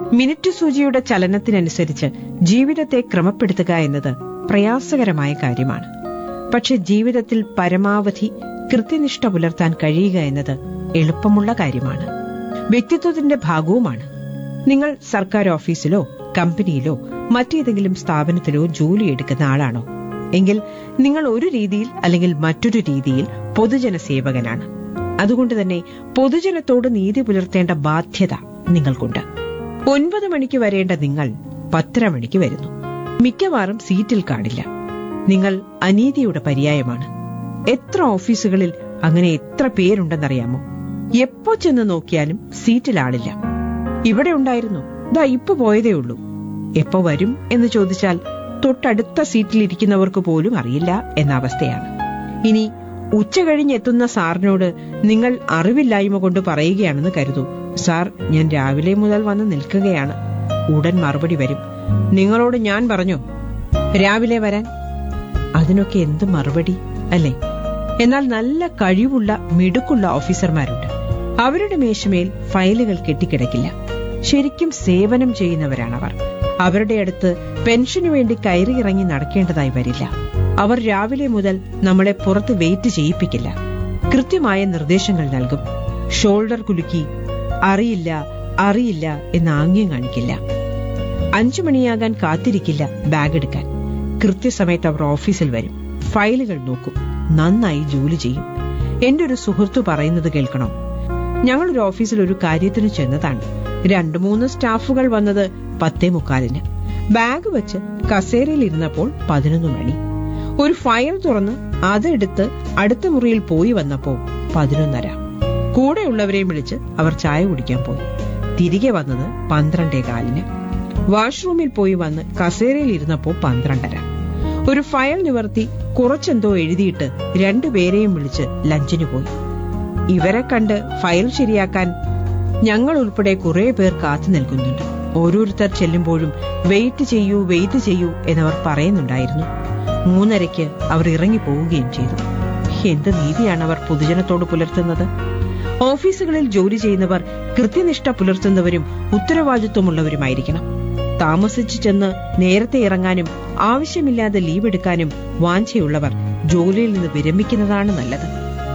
minute സൂചിയുടെ ചലനത്തിനനുസരിച്ച് ജീവിതത്തെ ക്രമപ്പെടുത്തുക എന്നത് പ്രയാസകരമായ കാര്യമാണ് പക്ഷെ ജീവിതത്തിൽ പരമാവധി കൃത്യനിഷ്ഠ പുലർത്താൻ കഴിയുക എന്നത് എളുപ്പമുള്ള കാര്യമാണ് വ്യക്തിത്വത്തിന്റെ ഭാഗവുമാണ് നിങ്ങൾ സർക്കാർ ഓഫീസിലോ കമ്പനിയിലോ മറ്റേതെങ്കിലും സ്ഥാപനത്തിലോ ജോലിയെടുക്കുന്ന ആളാണോ എങ്കിൽ നിങ്ങൾ ഒരു രീതിയിൽ അല്ലെങ്കിൽ മറ്റൊരു രീതിയിൽ പൊതുജന സേവകനാണ് അതുകൊണ്ട് തന്നെ പൊതുജനത്തോട് നീതി പുലർത്തേണ്ട ബാധ്യത നിങ്ങൾക്കുണ്ട് ഒൻപത് മണിക്ക് വരേണ്ട നിങ്ങൾ പത്തര മണിക്ക് വരുന്നു മിക്കവാറും സീറ്റിൽ കാണില്ല നിങ്ങൾ അനീതിയുടെ പര്യായമാണ് എത്ര ഓഫീസുകളിൽ അങ്ങനെ എത്ര പേരുണ്ടെന്നറിയാമോ എപ്പോ ചെന്ന് നോക്കിയാലും സീറ്റിൽ ആളില്ല ഇവിടെ ഉണ്ടായിരുന്നു ദാ ഇപ്പൊ പോയതേ ഉള്ളൂ എപ്പോ വരും എന്ന് ചോദിച്ചാൽ തൊട്ടടുത്ത സീറ്റിലിരിക്കുന്നവർക്ക് പോലും അറിയില്ല എന്ന അവസ്ഥയാണ് ഇനി ഉച്ച കഴിഞ്ഞെത്തുന്ന സാറിനോട് നിങ്ങൾ അറിവില്ലായ്മ കൊണ്ട് പറയുകയാണെന്ന് കരുതൂ സാർ ഞാൻ രാവിലെ മുതൽ വന്ന് നിൽക്കുകയാണ് ഉടൻ മറുപടി വരും നിങ്ങളോട് ഞാൻ പറഞ്ഞോ രാവിലെ വരാൻ അതിനൊക്കെ എന്ത് മറുപടി അല്ലേ എന്നാൽ നല്ല കഴിവുള്ള മിടുക്കുള്ള ഓഫീസർമാരുണ്ട് അവരുടെ മേശമേൽ ഫയലുകൾ കെട്ടിക്കിടക്കില്ല ശരിക്കും സേവനം ചെയ്യുന്നവരാണവർ അവരുടെ അടുത്ത് പെൻഷനു വേണ്ടി കയറി ഇറങ്ങി നടക്കേണ്ടതായി വരില്ല അവർ രാവിലെ മുതൽ നമ്മളെ പുറത്ത് വെയിറ്റ് ചെയ്യിപ്പിക്കില്ല കൃത്യമായ നിർദ്ദേശങ്ങൾ നൽകും ഷോൾഡർ കുലുക്കി അറിയില്ല അറിയില്ല എന്ന് ആംഗ്യം കാണിക്കില്ല അഞ്ചു മണിയാകാൻ കാത്തിരിക്കില്ല ബാഗ് എടുക്കാൻ കൃത്യസമയത്ത് അവർ ഓഫീസിൽ വരും ഫയലുകൾ നോക്കും നന്നായി ജോലി ചെയ്യും എന്റെ ഒരു സുഹൃത്തു പറയുന്നത് കേൾക്കണോ ഞങ്ങളൊരു ഓഫീസിൽ ഒരു കാര്യത്തിന് ചെന്നതാണ് രണ്ടു മൂന്ന് സ്റ്റാഫുകൾ വന്നത് പത്തേ മുക്കാലിന് ബാഗ് വെച്ച് കസേരയിൽ ഇരുന്നപ്പോൾ പതിനൊന്ന് മണി ഒരു ഫയൽ തുറന്ന് അതെടുത്ത് അടുത്ത മുറിയിൽ പോയി വന്നപ്പോ പതിനൊന്നര കൂടെയുള്ളവരെയും വിളിച്ച് അവർ ചായ കുടിക്കാൻ പോയി തിരികെ വന്നത് പന്ത്രണ്ടേ കാലിന് വാഷ്റൂമിൽ പോയി വന്ന് കസേരയിൽ ഇരുന്നപ്പോ പന്ത്രണ്ടര ഒരു ഫയൽ നിവർത്തി കുറച്ചെന്തോ എഴുതിയിട്ട് രണ്ടുപേരെയും വിളിച്ച് ലഞ്ചിന് പോയി ഇവരെ കണ്ട് ഫയൽ ശരിയാക്കാൻ ഞങ്ങൾ ഉൾപ്പെടെ കുറെ പേർ കാത്തു നിൽക്കുന്നുണ്ട് ഓരോരുത്തർ ചെല്ലുമ്പോഴും വെയിറ്റ് ചെയ്യൂ വെയിറ്റ് ചെയ്യൂ എന്നവർ പറയുന്നുണ്ടായിരുന്നു മൂന്നരയ്ക്ക് അവർ ഇറങ്ങി പോവുകയും ചെയ്തു എന്ത് നീതിയാണ് അവർ പൊതുജനത്തോട് പുലർത്തുന്നത് ഓഫീസുകളിൽ ജോലി ചെയ്യുന്നവർ കൃത്യനിഷ്ഠ പുലർത്തുന്നവരും ഉത്തരവാദിത്വമുള്ളവരുമായിരിക്കണം താമസിച്ചു ചെന്ന് നേരത്തെ ഇറങ്ങാനും ആവശ്യമില്ലാതെ ലീവ് എടുക്കാനും വാഞ്ചയുള്ളവർ ജോലിയിൽ നിന്ന് വിരമിക്കുന്നതാണ് നല്ലത്